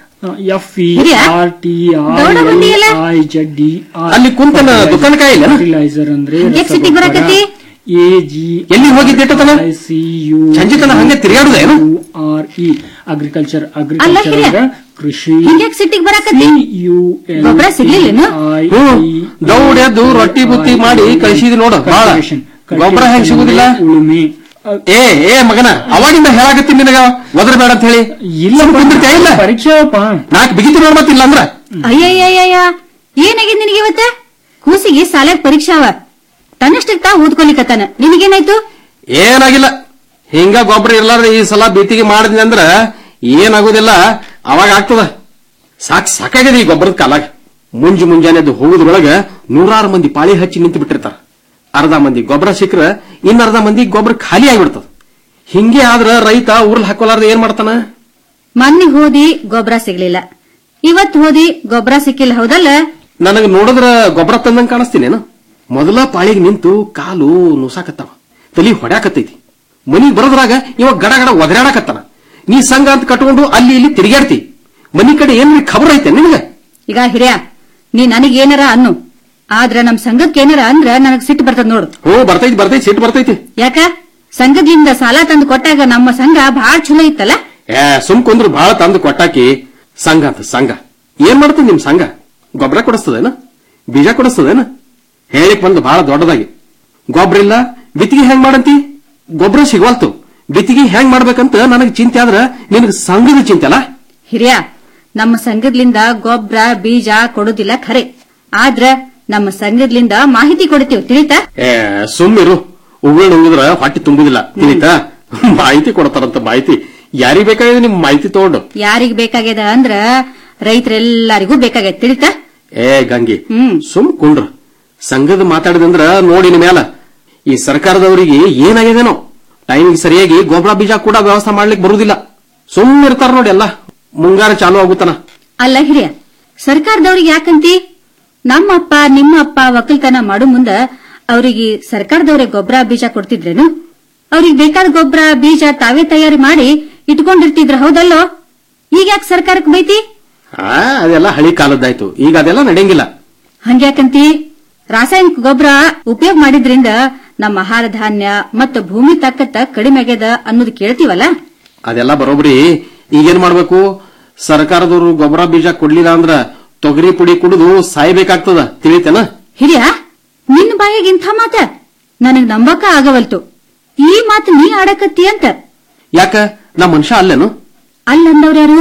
ಎಫ್ ಇ ಹಿರಿಯ? ಆರ್ ಟಿ ದೌಡ ಬಂದಿಯಲ್ಲ? ಐ ಜೆಡ್ ಡಿ ಅಲ್ಲಿ ಕುಂತನ ದುಕಾನ್ ಕಾಯಿಲ್ಲ ಫರ್ಟಿಲೈಸರ್ ಅಂದ್ರೆ ಹಂಗ್ಯಾಕ್ ಸಿಟ್ಟಿಗ್ ಬರಾಕತ್ತಿ? ಎ ಜಿ ಎಲ್ಲಿ ಹೋಗಿದ್ದಿಟ್ಟತನ ಸಿ ಯು ಸಂಜಿತನ ಹಂಗೆ ತಿರುಗಾಡುದೇನು ಆರ್ ಇ ಅಗ್ರಿಕಲ್ಚರ್ ಅಲ್ಲ ಅಗ್ರಿಕಲ್ಚರ್ ಹಿರಿಯ? ಅಂದ್ರೆ ಕೃಷಿ ಹಿಂಗ್ಯಾಕ್ ಸಿಟ್ಟಿಗ್ ಬರಾಕತ್ತಿ ಯು ಗೊಬ್ರ ಸಿಗ್ಲಿಲ್ಲೇನು? ಹ್ಮ್ ದೌಡ್ ಎದ್ದು ರೊಟ್ಟಿ ಬುತ್ತಿ ಮಾಡಿ ಕಳಿಸಿದ್ ನೋಡು ಬಾಳ ಗೊಬ್ಬರ ಹೆಂಗ್ ಸಿಗುದಿಲ್ಲ ಉಳುಮೆ ಏ ಏ ಮಗನ ಅವಾಗಿಂದ ಹೇಳಾಕತ್ತೀನಿ ನಿನಗ ಒದರಬೇಡ ಅಂತ ಹೇಳಿ ಇಲ್ಲ ಕುಂದಿರ್ತೀಯ ಇಲ್ಲ ಪರೀಕ್ಷೆ ನಾಲ್ಕು ಬಿಗಿತಿ ನೋಡ್ಮತ್ತಿಲ್ಲ ಅಂದ್ರ ಅಯ್ಯಯ್ಯಯ್ಯ ಏನಾಗಿದೆ ನಿನಗೆ ಇವತ್ತ ಕೂಸಿಗೆ ಸಾಲಾಗ ಪರೀಕ್ಷಾ ಅವ ತನ್ನಷ್ಟಕ್ಕೆ ತಾ ಓದ್ಕೊಲಿಕತ್ತಾನ ನಿನಗೇನಾಯ್ತು ಏನಾಗಿಲ್ಲ ಹಿಂಗ ಗೊಬ್ಬರ ಇರ್ಲಾರ್ದ ಈ ಸಲ ಬಿತ್ತಿಗೆ ಮಾಡಿದ್ನಿ ಅಂದ್ರ ಏನಾಗುದಿಲ್ಲ ಅವಾಗ ಆಗ್ತದ ಸಾಕ್ ಸಾಕಾಗಿದೆ ಈ ಗೊಬ್ಬರದ ಕಾಲಾಗ ಮುಂಜು ಮುಂಜಾನೆದ್ದು ಹೋಗುದ್ರೊಳಗ ನೂರಾರು ಮಂದಿ ಪಾಳಿ ಹಚ್ಚಿ ನಿಂತು ಬಿಟ್ಟಿರ್ತಾರ ಅರ್ಧ ಮಂದಿ ಗೊಬ್ಬರ ಸಿಕ್ಕ್ರ ಇನ್ನ ಅರ್ಧ ಮಂದಿ ಗೊಬ್ಬರ ಖಾಲಿ ಆಗಿಬಿಡ್ತದ ಹಿಂಗೆ ಆದ್ರ ರೈತ ಊರ್ಲ್ ಹಾಕೋಲಾರ್ದ ಏನ್ ಮಾಡ್ತಾನ ಮೊನ್ನೆ ಹೋದಿ ಗೊಬ್ಬರ ಸಿಗ್ಲಿಲ್ಲ ಇವತ್ ಹೋದಿ ಗೊಬ್ಬರ ಸಿಕ್ಕಿಲ್ಲ ಹೌದಲ್ಲ ನನಗ ನೋಡಿದ್ರ ಗೊಬ್ಬರ ತಂದಂಗ ಕಾಣಿಸ್ತೀನೇನು ಮೊದಲ ಪಾಳಿಗೆ ನಿಂತು ಕಾಲು ನುಸಾಕತ್ತಾವ ತಲಿ ಹೊಡ್ಯಾಕತ್ತೈತಿ ಮನಿಗ್ ಬರೋದ್ರಾಗ ಇವಾಗ ಗಡ ಗಡ ಒದರಾಡಕತ್ತಾನ ನೀ ಸಂಘ ಅಂತ ಕಟ್ಕೊಂಡು ಅಲ್ಲಿ ಇಲ್ಲಿ ತಿರುಗಾಡ್ತಿ ಮನಿ ಕಡೆ ಏನ್ ಖಬರ್ ಐತೆ ನಿನಗ ಈಗ ಹಿರಿಯ ನೀ ನನಗೇನಾರ ಅನ್ನು ಆದ್ರ ನಮ್ ಸಂಘಕ್ಕೆ ಏನಾರ ಅಂದ್ರ ನನಗ್ ಸಿಟ್ಟು ಬರ್ತದ ನೋಡು ಹ್ಞೂ ಬರ್ತೈತಿ ಬರ್ತೈತಿ ಸಿಟ್ಟು ಬರ್ತೈತಿ ಯಾಕ ಸಂಘದಿಂದ ಸಾಲ ತಂದು ಕೊಟ್ಟಾಗ ನಮ್ಮ ಸಂಘ ಬಹಳ ಚಲೋ ಇತ್ತಲ್ಲ ಏ ಸುಮ್ ಕುಂದ್ರು ಬಹಳ ತಂದು ಕೊಟ್ಟಾಕಿ ಸಂಘ ಅಂತ ಸಂಘ ಏನ್ ಮಾಡ್ತದ ನಿಮ್ ಸಂಘ ಗೊಬ್ಬರ ಕೊಡಿಸ್ತದೇನ ಬೀಜ ಕೊಡಿಸ್ತದೇನ ಹೇಳಿಕ್ ಬಂದು ಬಹಳ ದೊಡ್ಡದಾಗಿ ಗೊಬ್ಬರ ಇಲ್ಲ ಬಿತ್ತಿಗೆ ಹೆಂಗ್ ಮಾಡಂತಿ ಗೊಬ್ಬರ ಸಿಗವಲ್ತು ಬಿತ್ತಿಗೆ ಹೆಂಗ್ ಮಾಡ್ಬೇಕಂತ ನನಗ್ ಚಿಂತೆ ಆದ್ರ ನಿನಗ್ ಸಂಘದ ಚಿಂತೆ ಅಲ್ಲ ಹಿರಿಯ ನಮ್ಮ ಸಂಘದ್ಲಿಂದ ಗೊಬ್ಬರ ಬೀಜ ಕೊಡುದಿಲ್ಲ ಖರೆ ಆದ್ರ ನಮ್ಮ ಸಂಘದ್ಲಿಂದ ಮಾಹಿತಿ ಕೊಡ್ತೀವಿ ತಿಳಿತಾ ಏ ಸುಮ್ಮಿರು ಉಗುಳ್ ನುಂಗಿದ್ರ ಹೊಟ್ಟೆ ತುಂಬುದಿಲ್ಲ ತಿಳಿತಾ ಮಾಹಿತಿ ಕೊಡ್ತಾರಂತ ಮಾಹಿತಿ ಯಾರಿಗ್ ಬೇಕಾಗಿದೆ ನಿಮ್ ಮಾಹಿತಿ ತಗೊಂಡು ಯಾರಿಗ್ ಬೇಕಾಗ್ಯದ ಅಂದ್ರ ರೈತರೆಲ್ಲರಿಗೂ ಬೇಕಾಗ್ಯದ ತಿಳಿತಾ ಏ ಗಂಗಿ ಸುಮ್ ಕುಂಡ್ರ ಸಂಘದ ಮಾತಾಡಿದಂದ್ರ ನೋಡಿನ ಮ್ಯಾಲ ಈ ಸರ್ಕಾರದವರಿಗೆ ಏನಾಗಿದೇನೋ ಟೈಮಿಗೆ ಸರಿಯಾಗಿ ಗೊಬ್ಬರ ಬೀಜ ಕೂಡ ವ್ಯವಸ್ಥೆ ಮಾಡ್ಲಿಕ್ಕೆ ಬರುದಿಲ್ಲ ಸುಮ್ಮನೆ ಇರ್ತಾರ ನೋಡಿ ಎಲ್ಲ ಮುಂಗಾರ ಚಾಲು ಆಗುತ್ತಾನ ಅಲ್ಲ ಹಿರಿಯ ಸರ್ಕಾರದವ್ರಿಗೆ ಯಾಕಂತಿ ನಮ್ಮ ಅಪ್ಪ ನಿಮ್ಮ ಅಪ್ಪ ಒಕ್ಕಲ್ತನ ಮಾಡು ಮುಂದ ಅವರಿಗೆ ಸರ್ಕಾರದವ್ರೆ ಗೊಬ್ಬರ ಬೀಜ ಕೊಡ್ತಿದ್ರೇನು ಅವ್ರಿಗೆ ಬೇಕಾದ ಗೊಬ್ಬರ ಬೀಜ ತಾವೇ ತಯಾರಿ ಮಾಡಿ ಇಟ್ಕೊಂಡಿರ್ತಿದ್ರ ಹೌದಲ್ಲೋ ಈಗ ಯಾಕೆ ಸರ್ಕಾರಕ್ಕೆ ಬೈತಿ ಆ ಅದೆಲ್ಲ ಹಳಿ ಕಾಲದ್ದಾಯ್ತು ಈಗ ಅದೆಲ್ಲ ನಡೆಯಂಗಿಲ್ಲ ಹಂಗ್ಯಾಕಂತಿ ರಾಸಾಯನಿಕ ಗೊಬ್ಬರ ಉಪಯೋಗ ಮಾಡಿದ್ರಿಂದ ನಮ್ಮ ಆಹಾರ ಧಾನ್ಯ ಮತ್ತು ಭೂಮಿ ತಾಕತ್ತ ಕಡಿಮೆ ಆಗ್ಯದ ಅನ್ನೋದು ಕೇಳ್ತೀವಲ್ಲ ಅದೆಲ್ಲ ಬರೋಬ್ರಿ ಈಗೇನ್ ಮಾಡ್ಬೇಕು ಸರ್ಕಾರದವರು ಗೊಬ್ಬರ ಬೀಜ ಕೊಡ್ಲಿಲ್ಲ ಅಂದ್ರ ತೊಗರಿ ಪುಡಿ ಕುಡಿದು ಸಾಯ್ಬೇಕಾಗ್ತದ ತಿಳಿತೇನ ಹಿರಿಯ ನಿನ್ನ ಬಾಯಾಗ ಇಂಥ ಮಾತ ನನಗ್ ನಂಬಕ ಆಗವಲ್ತು ಈ ಮಾತು ನೀ ಆಡಕತ್ತಿ ಅಂತ ಯಾಕ ನಾ ಮನುಷ್ಯ ಅಲ್ಲೇನು ಅಲ್ಲಂದವ್ರ್ಯಾರು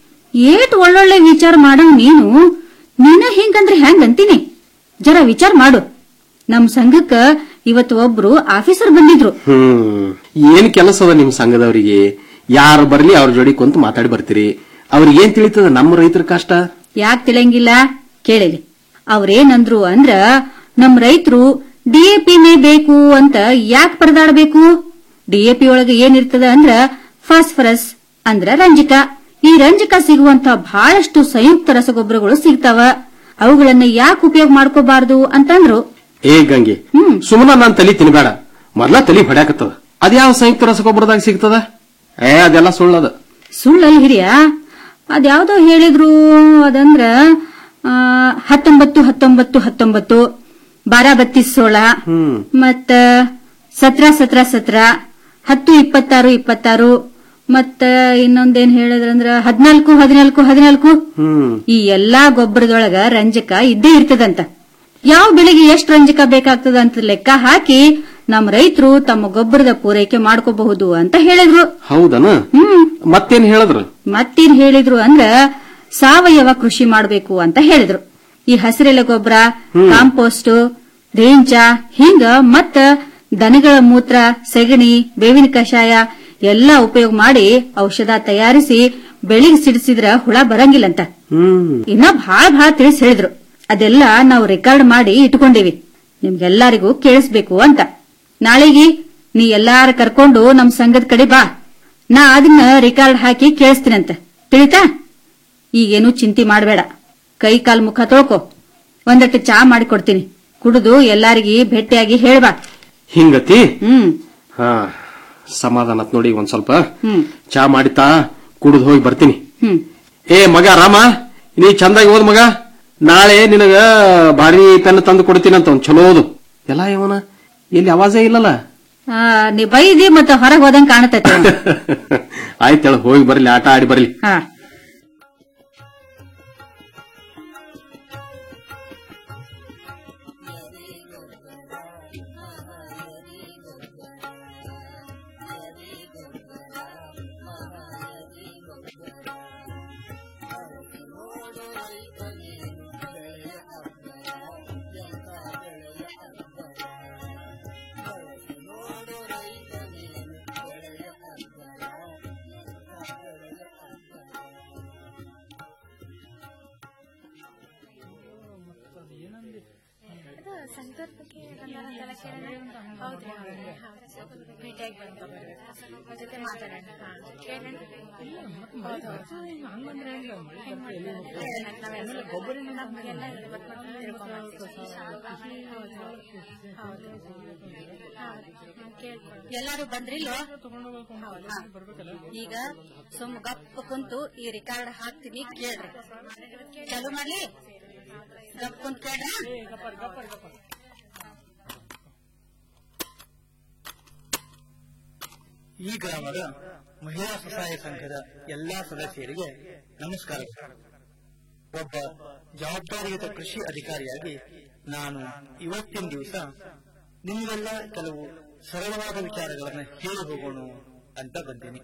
ಏಟ್ ಒಳ್ಳೊಳ್ಳೆ ವಿಚಾರ ಮಾಡಂಗ್ ನೀನು ನೀನ ಹಿಂಗಂದ್ರೆ ಹೆಂಗ್ ಅಂತೀನಿ ಜರ ವಿಚಾರ ಮಾಡು ನಮ್ ಸಂಘಕ್ಕ ಇವತ್ತು ಒಬ್ರು ಆಫೀಸರ್ ಬಂದಿದ್ರು ಹ್ಮ್ ಏನ್ ಕೆಲಸ ಅದ ನಿಮ್ ಸಂಘದವರಿಗೆ ಯಾರು ಬರ್ಲಿ ಅವ್ರ ಜೋಡಿ ಕುಂತು ಮಾತಾಡಿ ಬರ್ತೀರಿ ಅವ್ರಿಗೆ ಏನ್ ತಿಳಿತದ ನಮ್ಮ ರೈತರ ಕಷ್ಟ ಯಾಕ್ ತಿಳಂಗಿಲ್ಲ ಕೇಳಿಲಿ ಅವ್ರೇನಂದ್ರು ಅಂದ್ರ ನಮ್ ರೈತರು ಡಿಎಪಿನೇ ಬೇಕು ಅಂತ ಯಾಕ್ ಪರದಾಡಬೇಕು ಡಿಎಪಿ ಒಳಗ ಏನಿರ್ತದ ಅಂದ್ರ ಫಾಸ್ಫರಸ್ ಅಂದ್ರ ರಂಜಕ ಈ ರಂಜಕ ಸಿಗುವಂತ ಬಹಳಷ್ಟು ಸಂಯುಕ್ತ ರಸಗೊಬ್ಬರಗಳು ಸಿಗ್ತಾವ ಅವುಗಳನ್ನ ಯಾಕೆ ಉಪಯೋಗ ಮಾಡ್ಕೋಬಾರ್ದು ಅಂತಂದ್ರು ಏ ಗಂಗೆ ಸುಮ್ಮನ ನಾನ್ ತಲಿ ತಿನ್ಬೇಡ ಮೊದ್ಲ ತಲಿ ಹೊಡ್ಯಾಕತ್ತದ ಅದ್ಯಾವ ಸಂಯುಕ್ತ ರಸಗೊಬ್ಬರದಾಗ ಸಿಗ್ತದ ಏ ಅದೆಲ್ಲ ಸುಳ್ಳದ ಸುಳ್ಳಲ್ಲಿ ಹಿರಿಯ ಅದ್ಯಾವ್ದೋ ಹೇಳಿದ್ರು ಅದಂದ್ರ ಆ, ಹತ್ತೊಂಬತ್ತು ಹತ್ತೊಂಬತ್ತು ಹತ್ತೊಂಬತ್ತು ಬಾರಾ ಬತ್ತೀಸ್ ಸೋಳ ಹ್ಮ್ ಮತ್ತ ಸತ್ರ ಸತ್ರ ಸತ್ರ ಹತ್ತು ಇಪ್ಪತ್ತಾರು ಇಪ್ಪತ್ತಾರು ಮತ್ತ ಇನ್ನೊಂದೇನ್ ಹೇಳಿದ್ರಂದ್ರ ಹದಿನಾಲ್ಕು ಹದಿನಾಲ್ಕು ಹದಿನಾಲ್ಕು ಹ್ಮ್ ಈ ಎಲ್ಲಾ ಗೊಬ್ಬರದೊಳಗ ರಂಜಕ ಇದ್ದೇ ಇರ್ತದಂತ ಯಾವ ಬೆಳೆಗೆ ಎಷ್ಟು ರಂಜಕ ಬೇಕಾಗ್ತದ ಅಂತ ಲೆಕ್ಕ ಹಾಕಿ ನಮ್ ರೈತರು ತಮ್ಮ ಗೊಬ್ಬರದ ಪೂರೈಕೆ ಮಾಡ್ಕೋಬಹುದು ಅಂತ ಹೇಳಿದ್ರು ಹೌದನ ಮತ್ತೇನ್ ಹೇಳಿದ್ರು ಮತ್ತೇನ್ ಹೇಳಿದ್ರು ಅಂದ್ರ ಸಾವಯವ ಕೃಷಿ ಮಾಡ್ಬೇಕು ಅಂತ ಹೇಳಿದ್ರು ಈ ಹಸಿರೆಲೆ ಗೊಬ್ಬರ ಕಾಂಪೋಸ್ಟ್ ರೇಂಚ ಹಿಂಗ ಮತ್ತ ದನಗಳ ಮೂತ್ರ ಸೆಗಣಿ ಬೇವಿನ ಕಷಾಯ ಎಲ್ಲಾ ಉಪಯೋಗ ಮಾಡಿ ಔಷಧ ತಯಾರಿಸಿ ಬೆಳಿಗ್ ಸಿಡಿಸಿದ್ರ ಹುಳ ಬರಂಗಿಲ್ಲಂತ ಹ್ಮ್ ಇನ್ನ ಭಾಳ ಭಾಳ ತಿಳಿಸಿ ಹೇಳಿದ್ರು ಅದೆಲ್ಲ ನಾವು ರೆಕಾರ್ಡ್ ಮಾಡಿ ಇಟ್ಕೊಂಡಿವಿ ನಿಮ್ಗೆಲ್ಲರಿಗೂ ಕೇಳಿಸ್ಬೇಕು ಅಂತ ನಾಳೆಗೆ ನೀ ಎಲ್ಲಾರ ಕರ್ಕೊಂಡು ನಮ್ ಸಂಘದ ಕಡೆ ಬಾ ನಾ ಅದನ್ನ ರೆಕಾರ್ಡ್ ಹಾಕಿ ಕೇಳಿಸ್ತೀನಂತ ತಿಳಿತಾ ಈಗೇನು ಚಿಂತೆ ಮಾಡಬೇಡ ಕೈ ಕಾಲ್ ಮುಖ ತೊಳ್ಕೊ ಒಂದಟ್ಟು ಚಾ ಮಾಡಿಕೊಡ್ತೀನಿ ಕುಡಿದು ಎಲ್ಲಾರಿಗಿ ಭೇಟಿಯಾಗಿ ಹೇಳ್ಬಾ ಹಿಂಗತಿ ಹ್ಮ್ ಹಾ ಸಮಾಧಾನ ಆತ್ ನೋಡಿ ಒಂದ್ ಸ್ವಲ್ಪ ಹ್ಮ್ ಚಾ ಮಾಡಿತಾ ಕುಡಿದು ಹೋಗಿ ಬರ್ತೀನಿ ಹ್ಮ್ ಏ ಮಗ ರಾಮ ನೀ ಚಂದಾಗಿ ಓದ್ ಮಗ ನಾಳೆ ನಿನಗ ಭಾರಿ ಪೆನ್ ತಂದು ಕೊಡ್ತೀನಂತ ಒಂದ್ ಚಲೋದು ಎಲ್ಲ ಇವನ ಇಲ್ಲಿ ಅವಾಜೇ ಇಲ್ಲಲ್ಲ ಆ, ನೀ ಬೈದಿ ಮತ್ತ ಹೊರಗೆ ಹೋದಂಗ್ ಕಾಣತೈತೆ ಆಯ್ತೇಳ ಹೋಗಿ ಬರ್ಲಿ ಆಟ ಆಡಿ ಬರ್ಲಿ ಹಾ ಎಲ್ಲಾರು ಬಂದ್ರಿಲ್ವ ಹಾ. ಈಗ ಸುಮ್ ಗಪ್ಪ ಕುಂತು ಈ ರಿಕಾರ್ಡ್ ಹಾಕ್ತೀನಿ ಕೇಳ್ರಿ ಚಾಲು ಮಾಡ್ಲಿ ಗಪ್ ಕುಂತ್ ಕೇಳ್ರ ಈ ಗ್ರಾಮದ ಮಹಿಳಾ ಸ್ವಸಹಾಯ ಸಂಘದ ಎಲ್ಲಾ ಸದಸ್ಯರಿಗೆ ನಮಸ್ಕಾರ ಒಬ್ಬ ಜವಾಬ್ದಾರಿಯುತ ಕೃಷಿ ಅಧಿಕಾರಿಯಾಗಿ ನಾನು ಇವತ್ತಿನ ದಿವಸ ನಿಮಗೆಲ್ಲ ಕೆಲವು ಸರಳವಾದ ವಿಚಾರಗಳನ್ನ ಹೇಳಿ ಹೋಗೋಣ ಅಂತ ಬಂದೀನಿ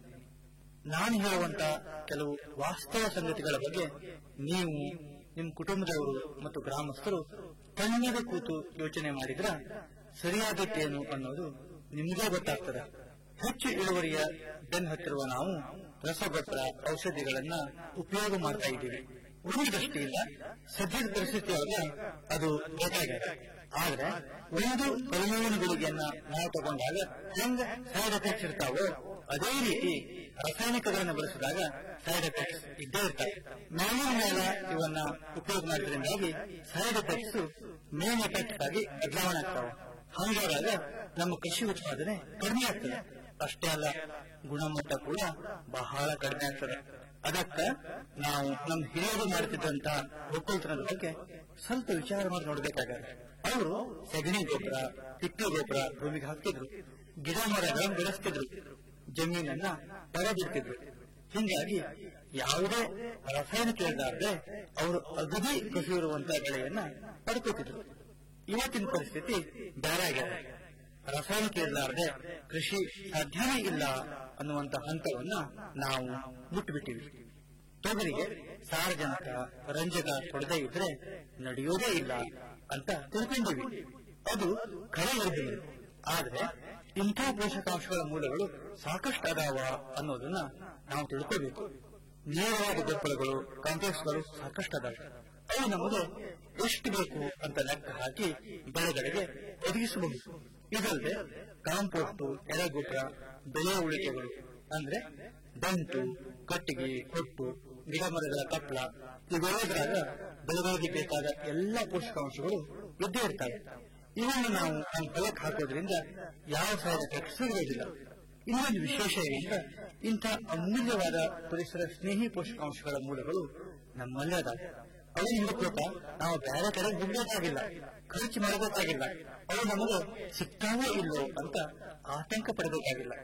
ನಾನು ಹೇಳುವಂತ ಕೆಲವು ವಾಸ್ತವ ಸಂಗತಿಗಳ ಬಗ್ಗೆ ನೀವು ನಿಮ್ಮ ಕುಟುಂಬದವರು ಮತ್ತು ಗ್ರಾಮಸ್ಥರು ತಣ್ಣಗೆ ಕೂತು ಯೋಚನೆ ಮಾಡಿದ್ರ ಸರಿಯಾದದ್ದೇನು ಅನ್ನೋದು ನಿಮ್ಗೆ ಗೊತ್ತಾಗ್ತದೆ ಹೆಚ್ಚು ಇಳುವರಿಯ ಬೆನ್ ಹತ್ತಿರುವ ನಾವು ರಸಗೊಬ್ಬರ ಔಷಧಿಗಳನ್ನ ಉಪಯೋಗ ಮಾಡ್ತಾ ಇದ್ದೀವಿ ಒಂದು ದೃಷ್ಟಿಯಿಂದ ಸದ್ಯದ ಪರಿಸ್ಥಿತಿಯೊಳಗೆ ಅದು ಬೇಕಾಗಿದೆ ಆದ್ರೆ ಒಂದು ಪರಿಣಾಮ ಗುಳಿಗೆಯನ್ನ ನಾವು ತಗೊಂಡಾಗ ಹೆಂಗ ಸೈಡ್ ಎಫೆಕ್ಟ್ಸ್ ಇರ್ತಾವೋ ಅದೇ ರೀತಿ ರಾಸಾಯನಿಕಗಳನ್ನು ಬಳಸಿದಾಗ ಸೈಡ್ ಎಫೆಕ್ಟ್ಸ್ ಇದ್ದೇ ಇರ್ತವೆ ಮೇಲಿನ ಮೇಲೆ ಇವನ್ನ ಉಪಯೋಗ ಮಾಡೋದ್ರಿಂದಾಗಿ ಸೈಡ್ ಎಫೆಕ್ಟ್ಸ್ ಮೇನ್ ಎಫೆಕ್ಟ್ಸ್ ಆಗಿ ಬದಲಾವಣೆ ಆಗ್ತಾವೆ ಹಾಗಾದಾಗ ನಮ್ಮ ಕೃಷಿ ಉತ್ಪಾದನೆ ಕಡಿಮೆ ಆಗ್ತದೆ ಅಷ್ಟೇ ಅಲ್ಲ ಗುಣಮಟ್ಟ ಕೂಡ ಬಹಳ ಕಡಿಮೆ ಆಗ್ತದೆ ಅದಕ್ಕ ನಾವು ನಮ್ಮ ಹಿರಿಯರು ಮಾಡ್ತಿದ್ದಂತ ಒಕ್ಕಲ್ತನದ ಬಗ್ಗೆ ಸ್ವಲ್ಪ ವಿಚಾರ ಮಾಡಿ ನೋಡ್ಬೇಕಾಗತ್ತೆ ಅವರು ಸಗಣಿ ಗೊಬ್ಬರ ತಿಪ್ಪೆ ಗೊಬ್ಬರ ಭೂಮಿಗೆ ಹಾಕ್ತಿದ್ರು ಗಿಡ ಮರಗಳನ್ನು ಬೆಳೆಸ್ತಿದ್ರು ಜಮೀನನ್ನ ಬಿಡ್ತಿದ್ರು ಹಿಂಗಾಗಿ ಯಾವುದೇ ರಾಸಾಯನಿಕ ಇರಲಾರ್ದೆ ಅವರು ಅಗದಿ ಕೃಷಿ ಇರುವಂತಹ ಬೆಳೆಯನ್ನ ಪಡ್ಕೋತಿದ್ರು ಇವತ್ತಿನ ಪರಿಸ್ಥಿತಿ ಬೇರೆ ಆಗಿದೆ ರಾಸಾಯನಿಕ ಇರಲಾರ್ದೆ ಕೃಷಿ ಸಾಧ್ಯನೇ ಇಲ್ಲ ಅನ್ನುವಂತ ಹಂತವನ್ನ ನಾವು ಮುಟ್ಟುಬಿಟ್ಟಿವಿ ತೊಗರಿಗೆ ಸಾರಜನಕ ರಂಜಕ ಕೊಡದೇ ಇದ್ರೆ ನಡೆಯೋದೇ ಇಲ್ಲ ಅಂತ ತಿಳ್ಕೊಂಡಿವಿ ಅದು ಖರೆ ಇರಬಹುದು ಆದ್ರೆ ಇಂಥ ಪೋಷಕಾಂಶಗಳ ಮೂಲಗಳು ಸಾಕಷ್ಟು ಅದಾವ ಅನ್ನೋದನ್ನ ನಾವು ತಿಳ್ಕೋಬೇಕು ನೇರವಾದ ಗೊಬ್ಬರಗಳು ಕಾಂಪ್ಲೆಕ್ಸ್ಗಳು ಸಾಕಷ್ಟು ಅದಾವೆ ಅವು ನಮಗೆ ಎಷ್ಟು ಬೇಕು ಅಂತ ಲೆಕ್ಕ ಹಾಕಿ ಬೆಳೆಗಳಿಗೆ ಒದಗಿಸಬಹುದು ಇದಲ್ಲದೆ ಕಾಂಪೋಸ್ಟ್ ಎರೆಗೊಬ್ಬರ ಬೆಳೆ ಉಳಿಕೆಗಳು ಅಂದ್ರೆ ದಂಟು ಕಟ್ಟಿಗೆ ಹೊಟ್ಟು ಗಿಡಮರಗಳ ಕಪ್ಪಳ ಇವೆಲ್ಲದರಾಗ ಬೆಳೆಗಳಿಗೆ ಬೇಕಾದ ಎಲ್ಲ ಪೋಷಕಾಂಶಗಳು ಇದ್ದೇ ಇರ್ತವೆ ಇವನ್ನು ನಾವು ನಮ್ಮ ಹೊಲಕ್ಕೆ ಹಾಕೋದ್ರಿಂದ ಯಾವ ಸೈಡ್ ಎಫೆಕ್ಟ್ಸ್ ಇರುವುದಿಲ್ಲ ಇನ್ನೊಂದು ವಿಶೇಷ ಏನಂದ್ರೆ ಇಂಥ ಅಮೂಲ್ಯವಾದ ಪರಿಸರ ಸ್ನೇಹಿ ಪೋಷಕಾಂಶಗಳ ಮೂಲಗಳು ನಮ್ಮಲ್ಲೇ ಅದಾವೆ ಅವನ್ನ ಹುಡುಕೋತ ನಾವು ಬೇರೆ ಕಡೆ ಹೋಗ್ಬೇಕಾಗಿಲ್ಲ ಖರ್ಚು ಮಾಡಬೇಕಾಗಿಲ್ಲ ಅವು ನಮಗೆ ಸಿಗ್ತಾವೋ ಇಲ್ಲೋ ಅಂತ ಆತಂಕ ಪಡಬೇಕಾಗಿಲ್ಲ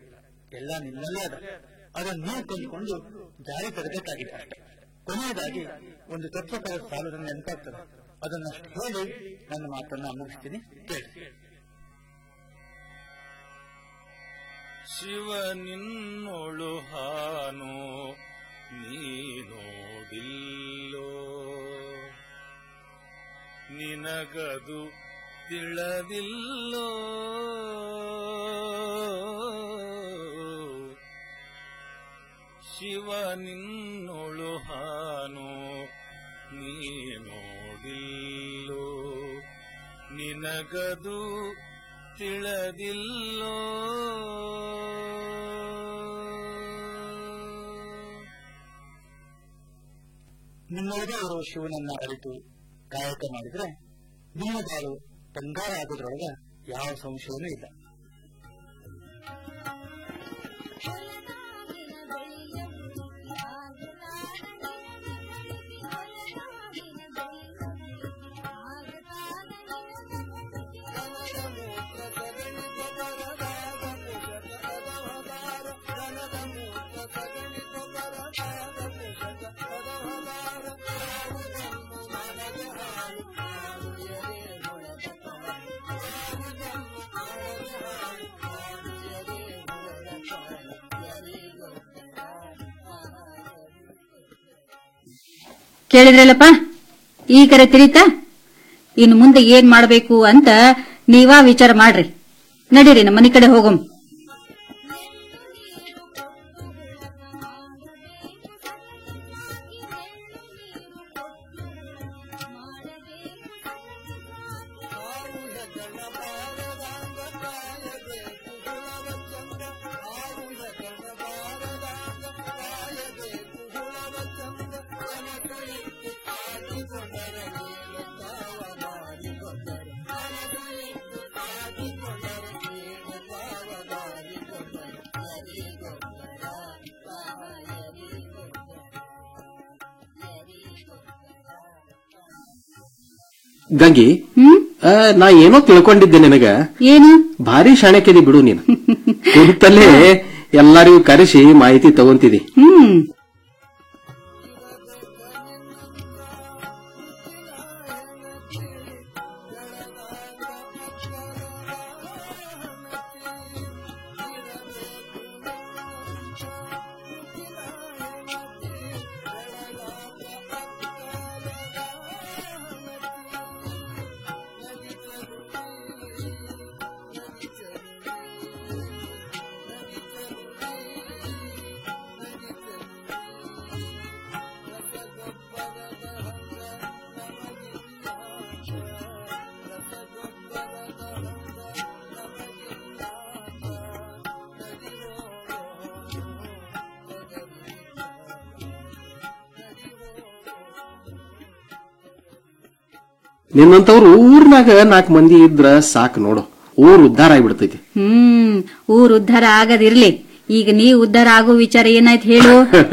ಎಲ್ಲ ನಿನ್ನಲ್ಲೇ ಅದ ಅದನ್ನು ನೀವು ಕೊಂಡುಕೊಂಡು ಜಾರಿ ತರಬೇಕಾಗಿದೆ ಅಷ್ಟೇ ಕೊನೆಯದಾಗಿ ಒಂದು ತತ್ವಪದ ಸಾಲು ನನಗೆ ನೆನಪಾಗ್ತದೆ ಅದನ್ನಷ್ಟು ಹೇಳಿ ನನ್ನ ಮಾತನ್ನ ಮುಗಿಸ್ತೀನಿ ಕೇಳಿ ಶಿವನಿನ್ನೊಳು ಹಾನು ನೀನೋಡಿಲ್ಲೋ ನಿನಗದು ತಿಳದಿಲ್ಲೋ ಶಿವನಿನ್ನೊಳು ಹಾನು ನೀನೋಡಿಲ್ಲೋ ನಿನಗದು ತಿಳದಿಲ್ಲೋ ನಿನ್ನೊಳಗೆ ಇರುವ ಶಿವನನ್ನ ಅರಿತು ಕಾಯಕ ಮಾಡಿದ್ರೆ ನಿಮ್ಮ ಬಾಳು ಬಂಗಾರ ಆಗೋದ್ರೊಳಗ ಯಾವ ಸಂಶಯವೂ ಇಲ್ಲ ಕೇಳಿದ್ರಲ್ಲಪ್ಪ ಈ ಕರೆ ತಿರಿತಾ ಇನ್ನು ಮುಂದೆ ಏನ್ ಮಾಡ್ಬೇಕು ಅಂತ ನೀವಾ ವಿಚಾರ ಮಾಡ್ರಿ ನಡೀರಿ ನಮ್ಮ ಮನೆ ಕಡೆ ಹೋಗೋಮ್ ಗಂಗಿ ಆ, ನಾ ಏನೋ ತಿಳ್ಕೊಂಡಿದ್ದೆ ನಿನಗ ಏನು ಭಾರಿ ಶಾಣಕ್ಯದಿ ಬಿಡು ನೀನು ಕುಂತಲ್ಲೇ ಎಲ್ಲರಿಗೂ ಕರೆಸಿ ಮಾಹಿತಿ ತಗೊಂತಿದಿ ಹ್ಮ್ ನಿನ್ನಂತವ್ರು ಊರ್ನಾಗ ನಾಲ್ಕು ಮಂದಿ ಇದ್ರ ಸಾಕು ನೋಡು ಊರ್ ಉದ್ಧಾರ ಆಗ್ಬಿಡ್ತೈತಿ ಹ್ಮ್ ಊರ್ ಉದ್ಧಾರ ಆಗದಿರ್ಲಿ ಈಗ ನೀ ಉದ್ಧಾರ ಆಗೋ ವಿಚಾರ ಏನಾಯ್ತು ಹೇಳು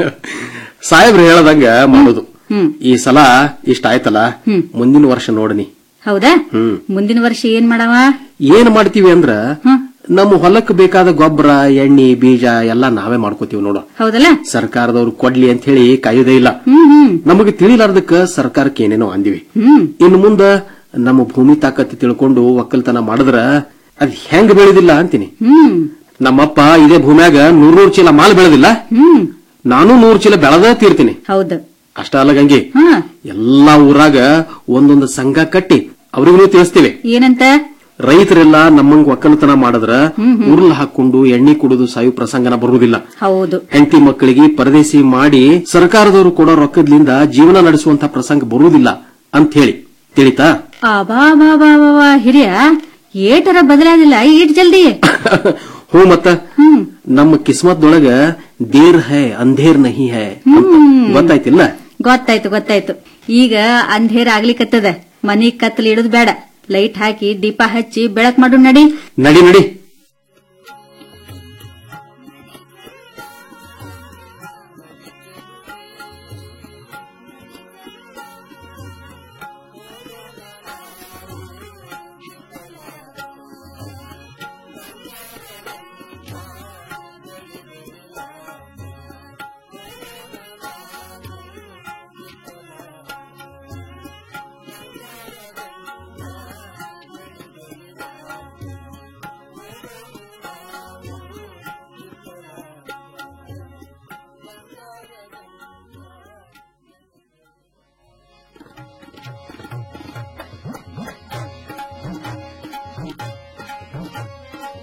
ಸಾಹೇಬ್ರು ಹೇಳದಂಗ ಮಾಡೋದು ಹ್ಮ್ ಈ ಸಲ ಇಷ್ಟ ಆಯ್ತಲ್ಲ ಮುಂದಿನ ವರ್ಷ ನೋಡನಿ ಹೌದಾ ಹ್ಮ್ ಮುಂದಿನ ವರ್ಷ ಏನ್ ಮಾಡವ ಏನ್ ಮಾಡ್ತೀವಿ ಅಂದ್ರ ನಮ್ಮ ಹೊಲಕ್ ಬೇಕಾದ ಗೊಬ್ಬರ ಎಣ್ಣೆ ಬೀಜ ಎಲ್ಲಾ ನಾವೇ ಮಾಡ್ಕೋತೀವಿ ನೋಡು ಹೌದಲ್ಲ ಸರ್ಕಾರದವ್ರು ಕೊಡ್ಲಿ ಅಂತ ಹೇಳಿ ಕಾಯುದೇ ಇಲ್ಲ ಹ್ಮ್ ಹ್ಮ್ ನಮಗೆ ತಿಳಿಲಾರ್ದಕ್ಕ ಸರ್ಕಾರಕ್ಕೆ ಏನೇನೋ ಅಂದಿವಿ ಹ್ಮ್ ಇನ್ನು ಮುಂದ ನಮ್ಮ ಭೂಮಿ ತಾಕತ್ತು ತಿಳ್ಕೊಂಡು ಒಕ್ಕಲ್ತನ ಮಾಡಿದ್ರ ಅದ್ ಹೆಂಗ್ ಬೆಳೆದಿಲ್ಲ ಅಂತೀನಿ ಹ್ಮ್ ನಮ್ಮಪ್ಪ ಇದೇ ಭೂಮ್ಯಾಗ ನೂರ್ ನೂರ್ ಚೀಲ ಮಾಲ್ ಬೆಳೆದಿಲ್ಲ ಹ್ಮ್ ನಾನು ನೂರ್ ಚೀಲ ಬೆಳೆದ ತೀರ್ತೀನಿ ಹೌದು ಅಷ್ಟ ಅಲ್ಲ ಗಂಗಿ ಹಾ ಎಲ್ಲಾ ಊರಾಗ ಒಂದೊಂದು ಸಂಘ ಕಟ್ಟಿ ಅವ್ರಿಗೂ ತಿಳಿಸ್ತೀವಿ ಏನಂತ ರೈತರೆಲ್ಲ ನಮ್ಮಂಗ್ ಒಕ್ಕಲತನ ಮಾಡಿದ್ರ ಉರುಳು ಹಾಕೊಂಡು ಎಣ್ಣೆ ಕುಡಿದು ಸಾಯು ಪ್ರಸಂಗನ ಬರುವುದಿಲ್ಲ ಹೌದು ಹೆಂಡತಿ ಮಕ್ಕಳಿಗೆ ಪರದೇಸಿ ಮಾಡಿ ಸರ್ಕಾರದವರು ಕೊಡೋ ರೊಕ್ಕದ್ಲಿಂದ ಜೀವನ ನಡೆಸುವಂತ ಪ್ರಸಂಗ ಬರುವುದಿಲ್ಲ ಅಂತ ಹೇಳಿ ತಿಳಿತಾ ಬಾ ಬಾ ಬಾ ಬಾ ಬಾ ಹಿರಿಯ ಏಟರ ಬದಲಾದಿಲ್ಲ ಈಟ್ ಜಲ್ದಿ ಹ್ಞೂ ಮತ್ತ ನಮ್ಮ ಕಿಸ್ಮತ್ದೊಳಗ ದೇರ್ ಹೈ ಅಂಧೇರ್ ನಹಿ ಹೈ ಅಂತ ಗೊತ್ತಾಯ್ತಿಲ್ಲ ಗೊತ್ತಾಯ್ತು ಗೊತ್ತಾಯ್ತು ಈಗ ಅಂಧೇರ ಆಗ್ಲಿಕತ್ತದ ಮನಿ ಕತ್ತಲು ಇಡುದ್ ಬೇಡ ಲೈಟ್ ಹಾಕಿ ದೀಪ ಹಚ್ಚಿ ಬೆಳಕ್ ಮಾಡು ನಡಿ ನಡಿ ನಡಿ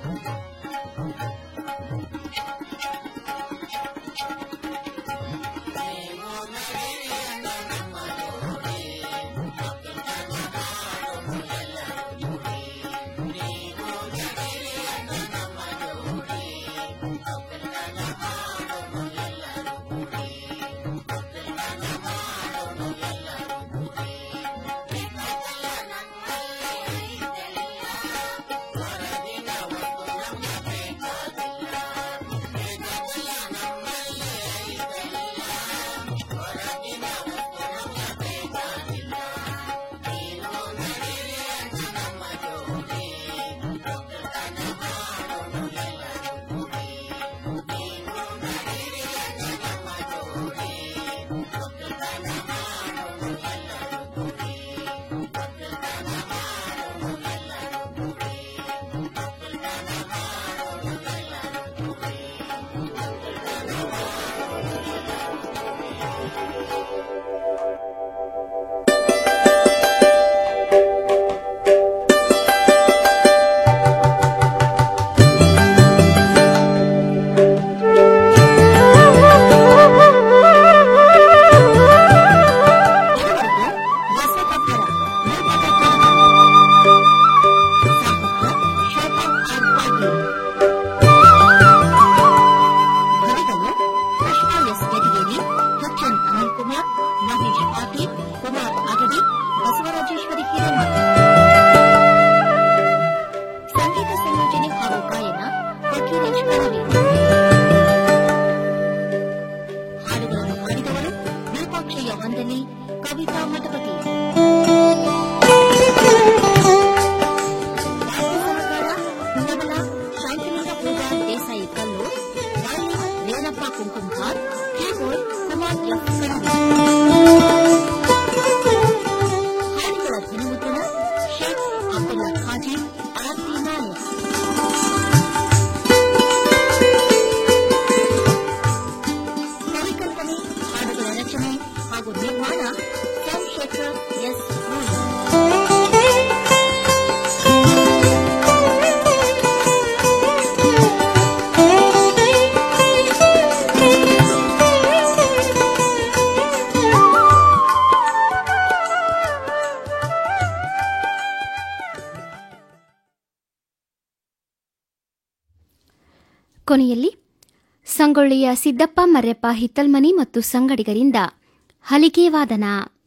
ಕೊನೆಯಲ್ಲಿ ಸಂಗೊಳ್ಳಿಯ ಸಿದ್ದಪ್ಪ ಮರ್ಯಪ್ಪ ಹಿತ್ತಲ್ಮನಿ ಮತ್ತು ಸಂಗಡಿಗರಿಂದ ಹಲಿಗೆ ವಾದನ